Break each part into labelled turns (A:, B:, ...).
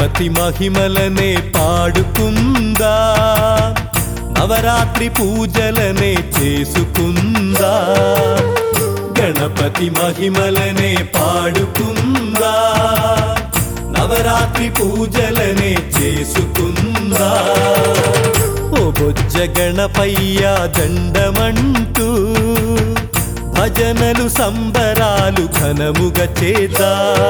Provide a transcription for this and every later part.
A: గణపతి మహిమలనే పాడుకుందా నవరాత్రి పూజలనే చేసుకుందా గణపతి మహిమలనే పాడుకుందా నవరాత్రి పూజలనే చేసుకుందా ఓ బొజ్జ గణపయ్య దండమంటూ భజనలు సంబరాలు ఘనముగా చేద్దా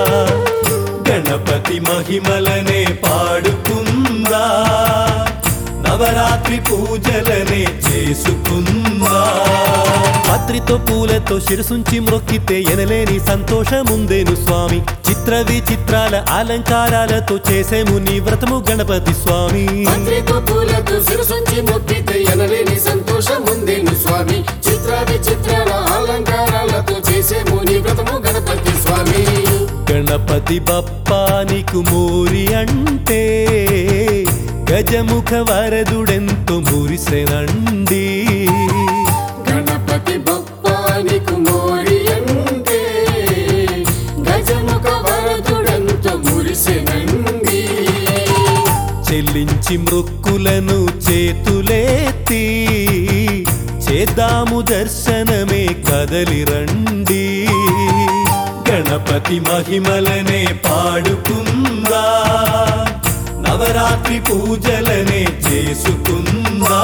A: గణపతి మహిమలనే పాడుకుందా నవరాత్రి పూజలనే చేసుకుందా పత్రితో పూలతో శిరసుంచి మ్రొక్కితే ఎనలేని సంతోషముందేను స్వామి చిత్ర విచిత్రాల అలంకారాలతో చేసేము నీ వ్రతము గణపతి స్వామి
B: మంత్రితో పూలతో శిరసుంచి మొక్కితే ఎనలేని సంతోషం ఉందేను స్వామి చిత్ర విచిత్రాల అలంకారాలతో చేసే ముని వ్రతము గణపతి స్వామి
A: గణపతి బప్పా నీకు మోరి అంటే గజముఖ వరదుడెంతో మురిసెనండి
B: గణపతి బొప్పానికి మోరి అంటే గజముఖ వరదుడంతో మురిసెనండి
A: చెల్లించి మృక్కులను చేతులేత్తి చేద్దాము దర్శనమే కదలి రండి గణపతి మహిమలనే పాడుకుందా నవరాత్రి పూజలనే చేసుకుందా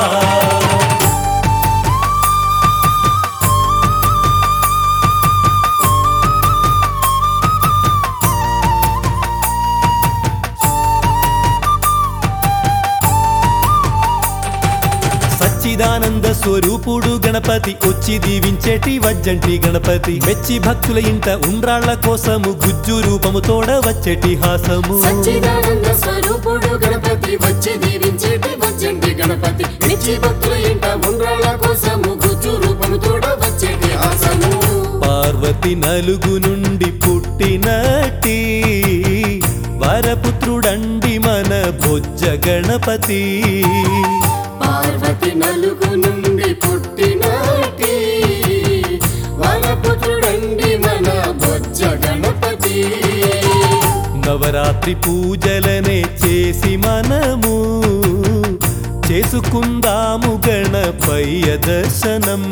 A: సచ్చిదానంద స్వరూపుడు గణపతి వచ్చి దీవించేటి వజ్జంటి గణపతి మెచ్చి భక్తుల ఇంట ఉండ్రాళ్ల కోసము గుజ్జు రూపము తోడ వచ్చేటి హాసము
B: సచ్చిదానంద స్వరూపుడు గణపతి వచ్చి దీవించేటి వచ్చండి గణపతి నిచ్చి భక్తుల ఇంట ఉండ్రాళ్ళ కోసము గుజ్జు రూపము తోడ వచ్చేటి ఆసము
A: పార్వతి నలుగు నుండి పుట్టినటి వరపుత్రుడండి మన బొజ్జ గణపతి
B: పార్వతి నలుగు నుండి పుట్టినాటి వరపుత్రుడండి మన బొజ్జ గణపతి
A: నవరాత్రి పూజలనే చేసి మనము చేసుకుందాము గణపయ్య దర్శనం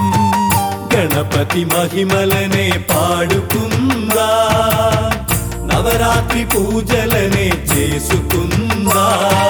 A: గణపతి మహిమలనే పాడుకుందా నవరాత్రి పూజలనే చేసుకుందా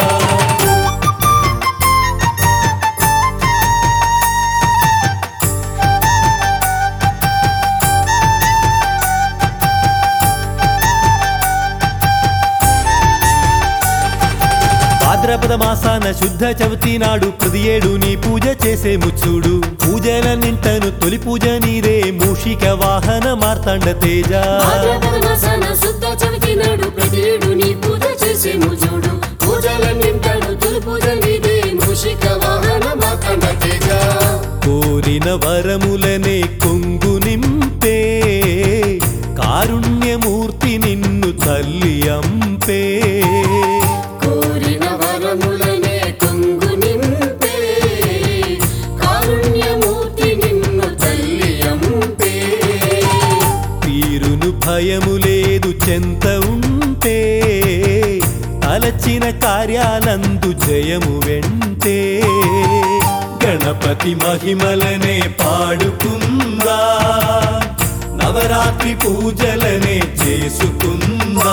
A: భాద్రపద మాసాన శుద్ధ చవితి నాడు ప్రతి ఏడు నీ పూజ చేసే ముచ్చుడు పూజలన్నింటను తొలి పూజ నీదే మూషిక వాహన మార్తాండ తేజ
B: భాద్రపద మాసాన శుద్ధ చవితి నాడు ప్రతి ఏడు నీ పూజ చేసేము చూడు పూజలన్నింటాడు తొలి పూజ నీదే మూషిక వాహన మాకండ తేజ
A: కోరిన వరములనే కొంగు నింపే కారుణ్యమూర్తి నిన్ను తల్లి అంపే
B: కోరిన వరములనే కొంగు నింపే కారుణ్యమూర్తి నిన్ను తల్లి అంపే
A: తీరును భయము లేదు చెంత ఉంటే తలచిన కార్యాలందు జయము వెంటే గణపతి మహిమలనే పాడుకుందా నవరాత్రి పూజలనే చేసుకుందా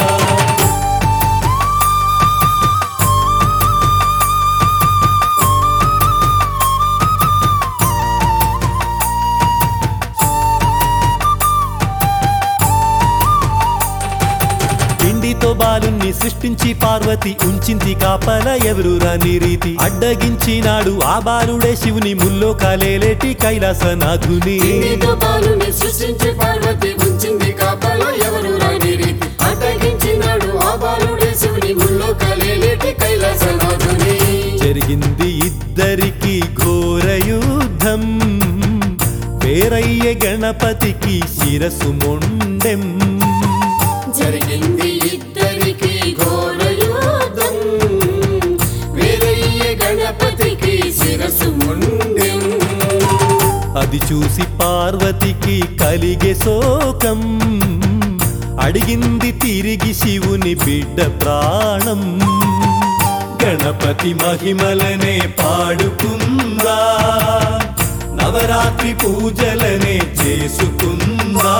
A: పిండితో బాలుణ్ణి సృష్టించి పార్వతి ఉంచింది కాపల ఎవరు రాని రీతి అడ్డగించినాడు ఆ బాలుడే శివుని ముల్లో కాలేలేటి కైలాసనాథుని
B: ఇంటితో బాలుని సృష్టించి పార్వతి ఉంచింది కాపల ఎవరు రాని రీతి అడ్డగించినాడు ఆ బాలుడే శివుని ముల్లో కలేలేటి కైలాసనాథుని
A: జరిగింది ఇద్దరికి ఘోర యుద్ధం పేరయ్య గణపతికి శిరసు మొండెం
B: జరిగింది ఇద్దరికి ఘోర యుద్ధం వేరయ్య గణపతికి శిరసు ముండెం
A: అది చూసి పార్వతికి కలిగే శోకం అడిగింది తిరిగి శివుని బిడ్డ ప్రాణం గణపతి మహిమలనే పాడుకుందా నవరాత్రి పూజలనే చేసుకుందా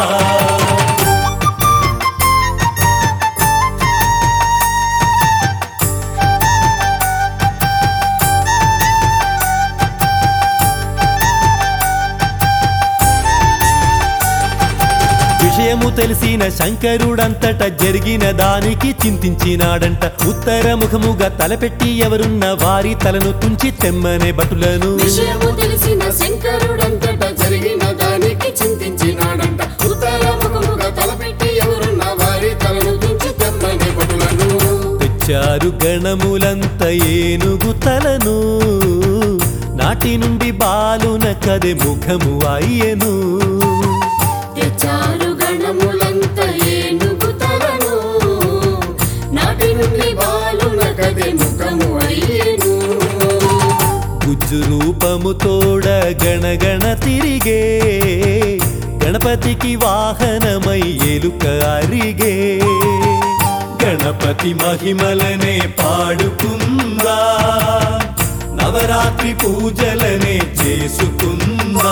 A: విషయము తెలిసిన శంకరుడంతట జరిగిన దానికి చింతించినాడంట ఉత్తర ముఖముగా తలపెట్టి ఎవరున్న వారి తలను తుంచి తెమ్మనే భటులను
B: విషయము తెలిసిన శంకరుడంతట జరిగిన దానికి చింతించినాడంట ఉత్తర ముఖముగా తలపెట్టి ఎవరున్న వారి తలను తుంచి తెమ్మని భటులను
A: తెచ్చారు గణములంత ఏనుగు తలను నాటి నుండి బాలున కదే ముఖము అయ్యెను
B: తెచ్చారు గణములంత ఏనుగు తలను నాటి నుండి బాలున కదే ముఖము అయ్యేను
A: గుజ్జు రూపము తోడ గణగణ తిరిగే గణపతికి వాహనమై ఎలుక అరిగే గణపతి మహిమలనే పాడుకుందా నవరాత్రి పూజలనే చేసుకుందా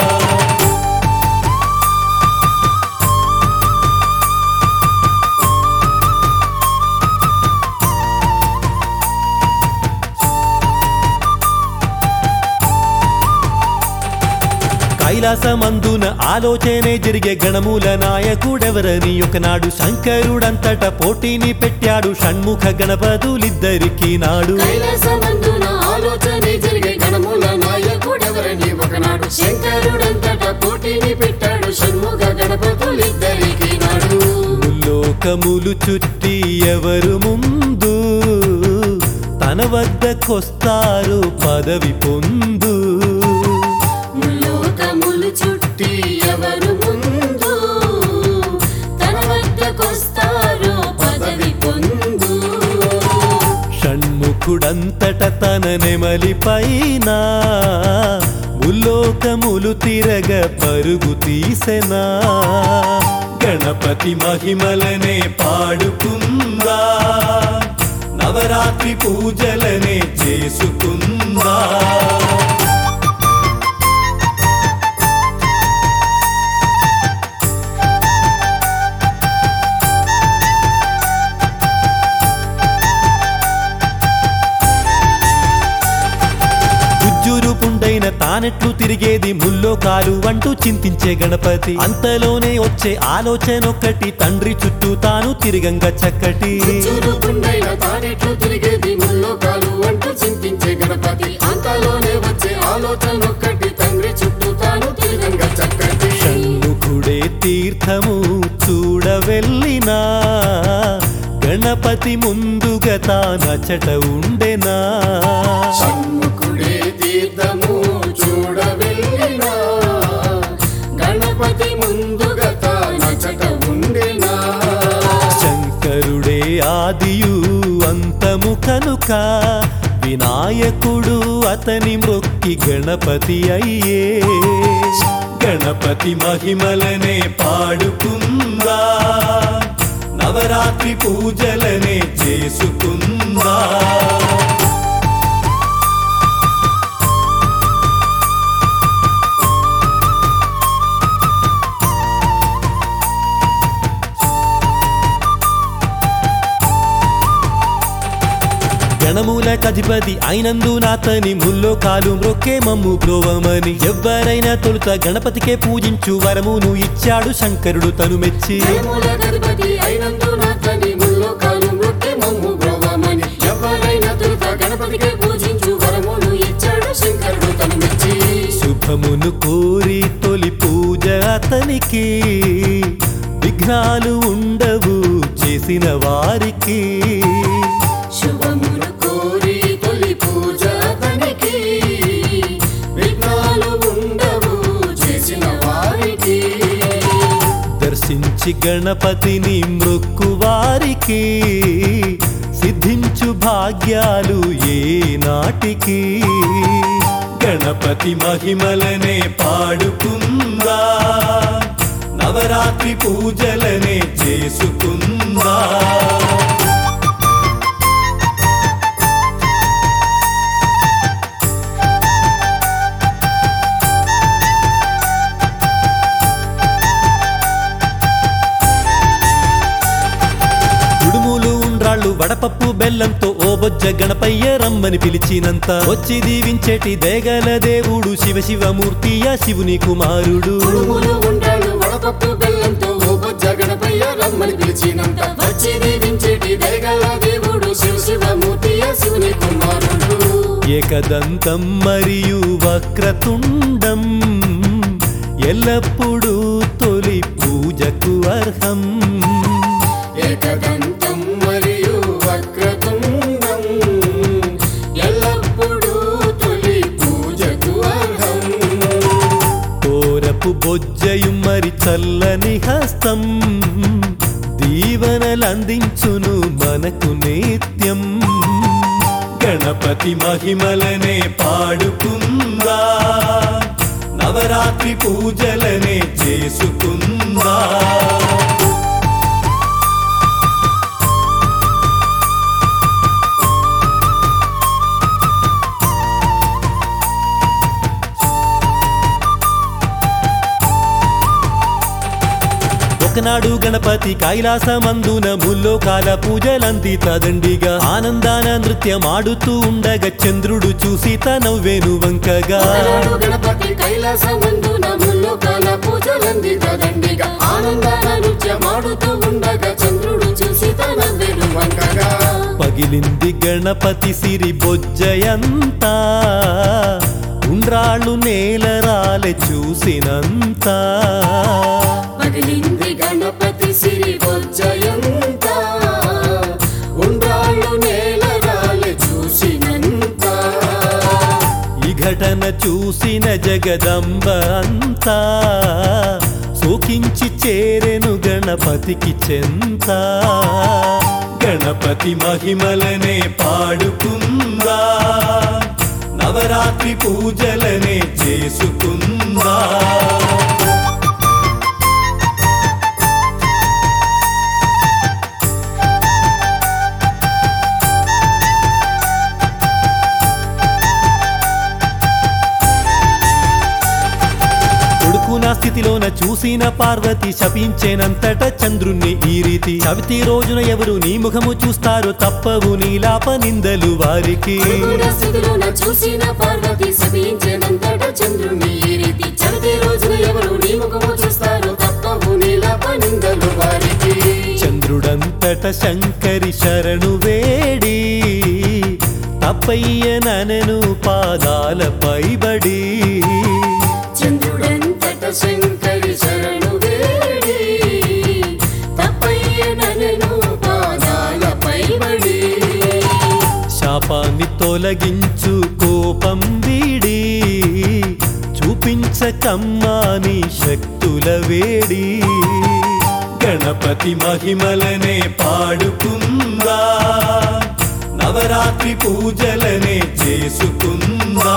A: కైలాసమందున ఆలోచనే జరిగే గణముల నాయకుడెవరని ఒకనాడు శంకరుడంతట పోటీని పెట్టాడు షణ్ముఖ గణపతులిద్దరికి నాడు
B: కైలాసమందున ఆలోచనే జరిగే గణముల నాయకుడెవరని ఒకనాడు శంకరుడంతట పోటీని పెట్టాడు షణ్ముఖ గణపతులిద్దరికి నాడు
A: లోకములు చుట్టి ఎవరు ముందు తన వద్దకొస్తారు పదవి పొందు
B: లోకములు చుట్టి ఎవరు ముందు తన వద్దకొస్తారో పదవి పొందు
A: షణ్ముఖుడంతట తన నెమలి పైన ముల్లోకములు తిరగ పరుగు తీసెనా గణపతి మహిమలనే పాడుకుందా నవరాత్రి పూజలనే చేసుకుందా గుజ్జురు పుండైన తానెట్లు తిరిగేది ముల్లోకాలు అంటూ చింతించే గణపతి అంతలోనే వచ్చే ఆలోచన ఒక్కటి తండ్రి చుట్టూ తాను తిరిగంగా చక్కటి
B: చురుకుండైన తానెట్లు తిరిగేది ముల్లోకాలు అంటూ చింతించే గణపతి అంతలోనే వచ్చే ఆలోచన ఒక్కటి తండ్రి చుట్టూ తాను తిరిగంగా చక్కటి
A: షణ్ముఖుడే తీర్థము చూడవెళ్ళినా గణపతి ముందుగా తానచట ఉండెనా
B: షణ్ముఖుడే తీర్థము చూడవెళ్ళినా గణపతి ముందుగా తానచట ఉండేనా
A: శంకరుడే ఆదియు అంతము కనుక వినాయకుడు అతని మొక్కి గణపతి అయ్యే గణపతి మహిమలనే పాడుకుందా నవరాత్రి పూజలనే చేసుకుందా గణముల కధిపతి అయినందు నాతని ముల్లో కాలు మ్రొక్కే మమ్ము బ్రోవమని ఎవ్వరైనా తొలుత గణపతికే పూజించు వరమును ఇచ్చాడు శంకరుడు తను మెచ్చి
B: జయముల గణపతి అయినందున తని ముల్లోకాలు మృక్కి మమ్ము బ్రోవమని ఎవరైనా తొలుత గణపతికే పూజించు వరమును ఇచ్చాడు శంకరుడు తను మెచ్చి
A: శుభమును కోరి తొలి పూజ అతనికి విఘ్నాలు ఉండవు చేసిన వారికి
B: శుభమును కోరి తొలి పూజ అతనికి విఘ్నాలు ఉండవు చేసిన వారికి
A: దర్శించి గణపతిని మృక్కు వారికి సిద్ధించు భాగ్యాలు ఏ నాటికి గణపతి మహిమలనే పాడుకుందా నవరాత్రి పూజలనే చేసుకుందా ఉడుములు ఉండ్రాళ్ళు వడపప్పు బెల్లంతో ఓ బొజ్జ గణపయ్య రమ్మని పిలిచినంత వచ్చి దీవించేటి దేగల దేవుడు శివ శివమూర్తియ శివుని కుమారుడు
B: కుడుములు ఉండాలు వడపప్పు బెల్లంతో ఓ బొజ్జ గణపయ్య రమ్మని పిలిచినంత వచ్చి దీవించేటి దయగల దేవుడు శివ శివమూర్తియ శివుని కుమారుడు
A: ఏకదంతం మరియు వక్రతుండం ఎల్లప్పుడూ తొలి పూజకు అర్హం
B: ఏకదంతం మరియు వక్రతుండం ఎల్లప్పుడూ తొలి పూజకు అర్హం
A: కోరపు బొజ్జయు మరి చల్లని హస్తం దీవనలందించును మనకు నిత్యం గణపతి మహిమలనే పాడుకుందా నవరాత్రి పూజలనే చేసుకుందా ఒకనాడు గణపతి కైలాసమందున ముల్లోకాల పూజలంది తదండిగా ఆనందాన నృత్యమాడుతూ ఉండగా చంద్రుడు చూసి తనవ్వేను వంకగా
B: ఒకనాడు గణపతి కైలాసమందున ముల్లోకాల పూజలంది కదండిగా ఆనందాన నృత్యమాడుతూ ఉండగా చంద్రుడు చూసి తన వెలువంకగా
A: పగిలింది గణపతి సిరి బొజ్జయంతా ఉండ్రాళ్ళు నేలరాలె చూసినంత
B: పగిలింది గణపతి సిరి బొజ్జయంత ఉండ్రాళ్ళు నేల రాలి చూసినంత
A: ఈ ఘటన చూసిన జగదంబ అంతా సోకించి చేరెను గణపతికి చెంత గణపతి మహిమలనే పాడుకుందా నవరాత్రి పూజలనే చేసుకుందా కొడుకున స్థితిలోన చూసిన పార్వతి శపించేనంతట చంద్రుణ్ణి ఈ రీతి చవితి రోజున ఎవరు నీ ముఖము చూస్తారో తప్పవు నీలాప నిందలు వారికి
B: అనుకున్న స్థితిలోన చూసిన పార్వతి శపించేనంతట చంద్రుని ఈ రీతి చవితి రోజున ఎవరు నీ ముఖము చూస్తారు తప్పవు నీలా పనిందలు వారికి
A: చంద్రుడంతట శంకరి శరణు వేడి తప్పయ్యనను పాదాల పైబడి
B: చంద్రుడంతట శంకరి శరణు వేడి తప్పయ్యనను పాదాలపై బడి
A: శాపాన్ని తొలగించు కోపం వీడి చూపించకమ్మాని శక్తుల వేడి గణపతి మహిమలనే పాడుకుందా నవరాత్రి పూజలనే చేసుకుందా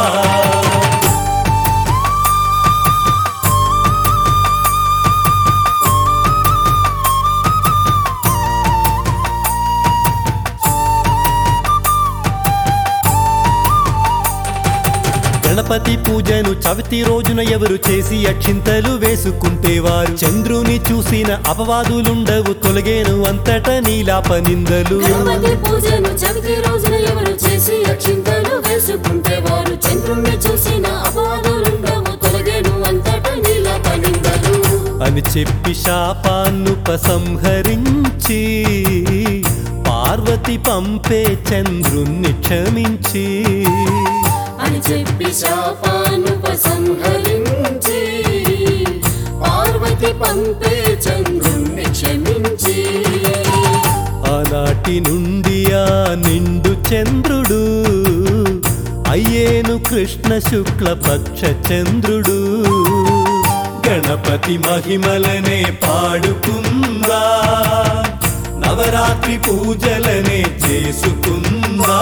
A: గణపతి పూజను చవితి రోజున ఎవరు చేసి అక్షింతలు వేసుకుంటే వారు చంద్రుని చూసిన అపవాదులుండవు తొలగేను అంతట నీలాప నిందలు
B: గణపతి పూజను చవితి రోజున ఎవరు చేసి అక్షింతలు వేసుకుంటే వారు చంద్రుణ్ణి చూసిన అపవాదులుండవు తొలగేను అంతట నీలా పనిందలు
A: అని చెప్పి శాపాన్నుపసంహరించి పార్వతి పంపే చంద్రుణ్ణి క్షమించి
B: అని చెప్పి శాపానుపసంహరించి పార్వతి పంపే చంద్రుణ్ణి క్షమించి
A: ఆనాటి నుండి ఆ నిండు చంద్రుడు అయ్యేను కృష్ణ శుక్ల పక్ష చంద్రుడు గణపతి మహిమలనే పాడుకుందా నవరాత్రి పూజలనే చేసుకుందా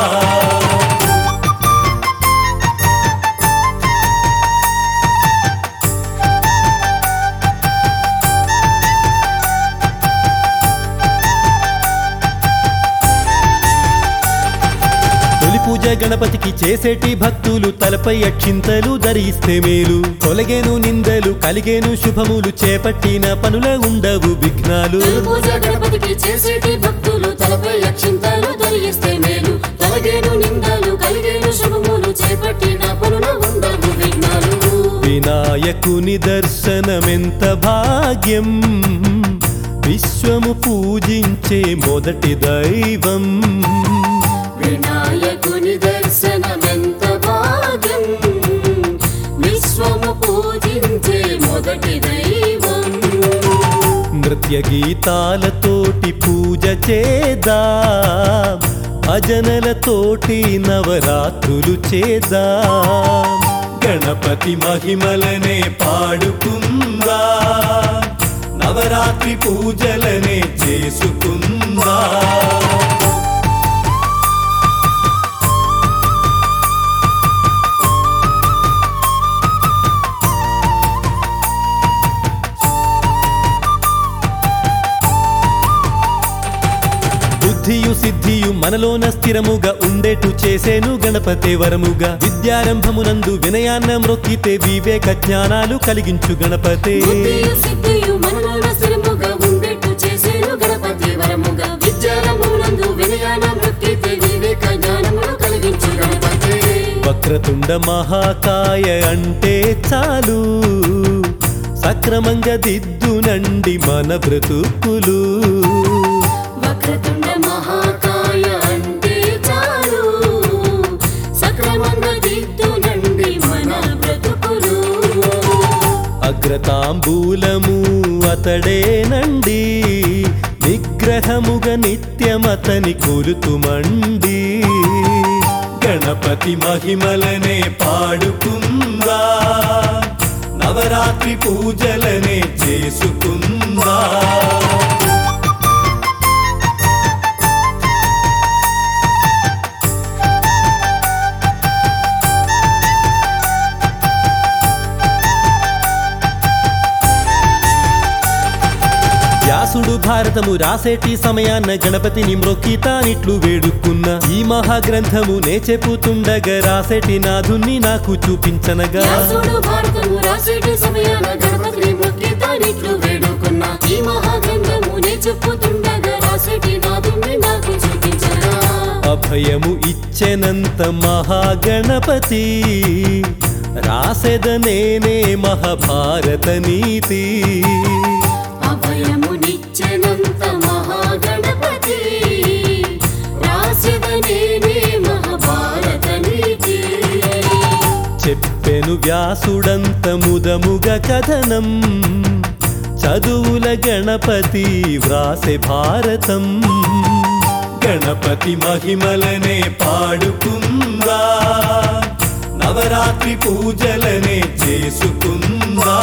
A: గణపతికి చేసేటి భక్తులు తలపై అక్షింతలు ధరిస్తే మేలు తొలగేను నిందలు కలిగేను శుభములు చేపట్టిన పనుల ఉండవు విఘ్నాలు
B: తొలి పూజ గణపతికి చేసేటి భక్తులు తలపై అక్షింతలు ధరిస్తే మేలు తొలగేను నిందలు కలిగేను శుభములు చేపట్టిన పనుల ఉండవు విఘ్నాలు
A: వినాయకుని దర్శనమెంత భాగ్యం విశ్వము పూజించే మొదటి దైవం
B: వినాయకుని దర్శనమెంత భాగ్యం విశ్వము పూజించే మొదటి దైవం
A: నృత్య గీతాలతోటి పూజ చేదా భజనలతోటి నవరాత్రులు చేదా గణపతి మహిమలనే పాడుకుందా నవరాత్రి పూజలనే చేసుకుందా బుద్ధియు సిద్ధియు మనలోన స్థిరముగా ఉండేటు చేసేను గణపతే వరముగా విద్యారంభమునందు వినయాన్న మ్రొక్కితే వివేక జ్ఞానాలు కలిగించు గణపతే
B: బుద్ధియు సిద్ధియు మనలోన స్థిరముగా ఉండేట్టు చేసేను గణపతి వరముగా విద్యారంభమునందు వినయాన మృత్యుతే వివేక జ్ఞానమును కలిగించు గణపతి
A: వక్రతుండ మహాకాయ అంటే చాలు సక్రమంగా దిద్దునండి మన బ్రతుకులు
B: వక్రతుండ మహాకాయ అంటే చాలు సక్రమంగా దిద్దునండి మన బ్రతుకులు
A: అగ్రతాంబూలము అతడేనండి నిగ్రహముగా నిత్యమతని కొలుతుమండి గణపతి మహిమలనే పాడుకుందా నవరాత్రి పూజలనే చేసుకుందా వ్యాసుడు భారతము రాసేటి సమయాన్న గణపతిని మ్రొక్కితానిట్లు వేడుకున్న ఈ మహాగ్రంథము నే చెప్పుతుండగా రాసేటి నాథుణ్ణి నాకు చూపించనగా
B: వ్యాసుడు భారతము రాసేటి సమయాన గణపతిని మొక్కి తానిట్లు వేడుకున్న ఈ మహాగ్రంథము నే చెప్పుతుండగా రాసేటి నాదుని నాకు చూపించగా
A: అభయము ఇచ్చెనంత మహాగణపతి రాసెద నేనే మహాభారత నీతి
B: అభయము నిచ్చెనంత మహాగణపతి రాసిద నేనే మహాభారత నీతి
A: చెప్పెను వ్యాసుడంత ముదముగ కథనం చదువుల గణపతి వ్రాసె భారతం గణపతి మహిమలనే పాడుకుందా నవరాత్రి పూజలనే చేసుకుందా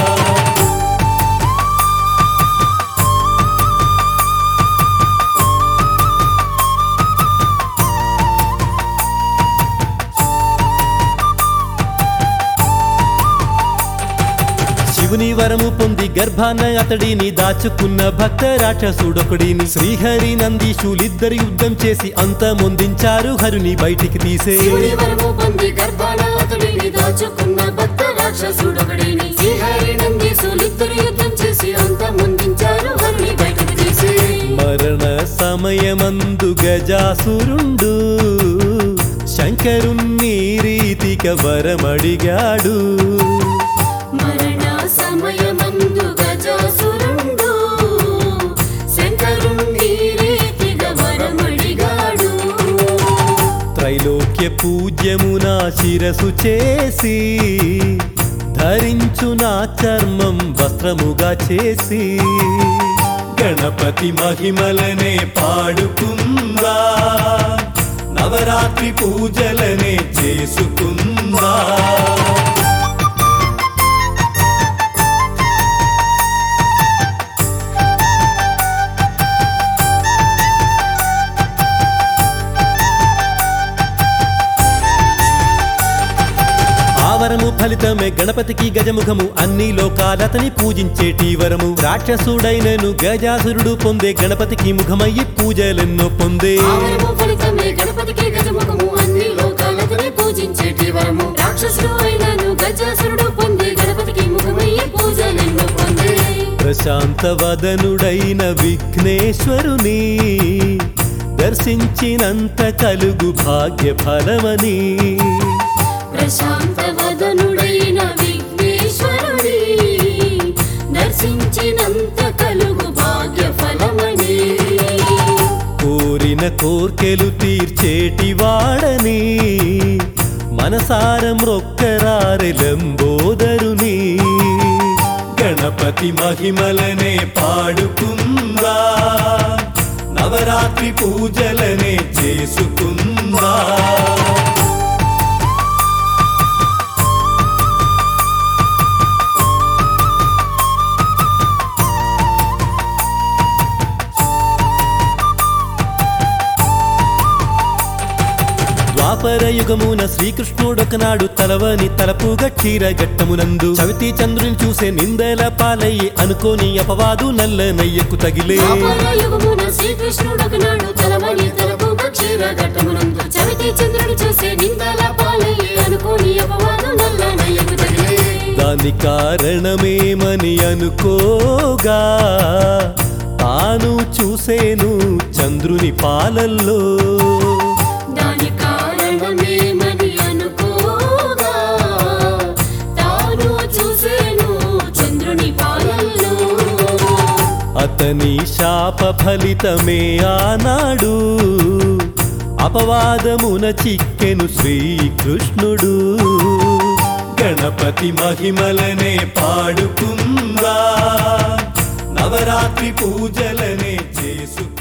A: శివుని వరము పొంది గర్భాన అతడిని దాచుకున్న భక్త రాక్షసుడొకడిని శ్రీహరి నందీశులిద్దరి యుద్ధం చేసి అంతమొందించారు హరుని బయటికి తీసే
B: శివుని వరము పొంది గర్భాన అతడిని దాచుకున్న భక్త రాక్షసుడొకడిని శ్రీహరి నందీశులిద్దరు యుద్ధం చేసి అంత ముందించారు హరుని బయటకు తీసి
A: మరణ సమయమందు గజాసురుండు శంకరుణ్ణి రీతిక వరమడిగాడు
B: మరణ సమయమందు గజాసురుండు శంకరుణ్ణి రీతిగా వరమడిగాడు
A: త్రైలోక్య పూజ్యమున శిరసు చేసి ధరించు నా చర్మం వస్త్రముగా చేసి గణపతి మహిమలనే పాడుకుందా నవరాత్రి పూజలనే చేసుకుందా ఆవరము ఫలితమే గణపతికి గజముఖము అన్ని లోకాలతని పూజించేటి వరము రాక్షసుడైనను గజాసురుడు పొందే గణపతికి ముఖమయ్యి పూజలెన్నో పొందే
B: ఆవరము ఫలితమే గణపతికి గజముఖము అన్ని లోకాల రాక్షసుడు అయినను గజాసురుడు పొందే గణపతికి ముఖమయ్యి పూజలెన్నో పొందే
A: ప్రశాంత వదనుడైన విఘ్నేశ్వరుని దర్శించినంత కలుగు భాగ్య ఫలమని
B: ప్రశాంత వదనుడైన విఘ్నేశ్వరుడి దర్శించినంత కలుగు భాగ్య ఫలమని
A: కోరిన కోర్కెలు తీర్చేటి వాడని మనసారం రొక్కరారెలంబోదరుని గణపతి మహిమలనే పాడుకుందా నవరాత్రి పూజలనే చేసుకుందా ద్వాపర యుగమున శ్రీకృష్ణుడొకనాడు తలవని తలపు గట్టిర గట్టమునందు చవితి చంద్రుని చూసే నిందల పాలయ్యి అనుకోని అపవాదు నల్ల నయ్యకు తగిలే
B: యుగమున శ్రీకృష్ణుడొకనాడు తలమని తలపు క్షీర ఘట్టమునందు చవితి చంద్రుడు చూసే నిందల పాలయ్యి అనుకోని అపవాదు నల్ల నయ్యకు తగిలే
A: దాని కారణమేమని అనుకోగా తాను చూసేను చంద్రుని పాలల్లో
B: దాని కారణమేమని అనుకోగా తాను చూసేను చంద్రుని పాలల్లో
A: అతని శాప ఫలితమే ఆనాడు అపవాదమున చిక్కెను శ్రీకృష్ణుడు గణపతి మహిమలనే పాడుకుందా నవరాత్రి పూజలనే చేసుకుందా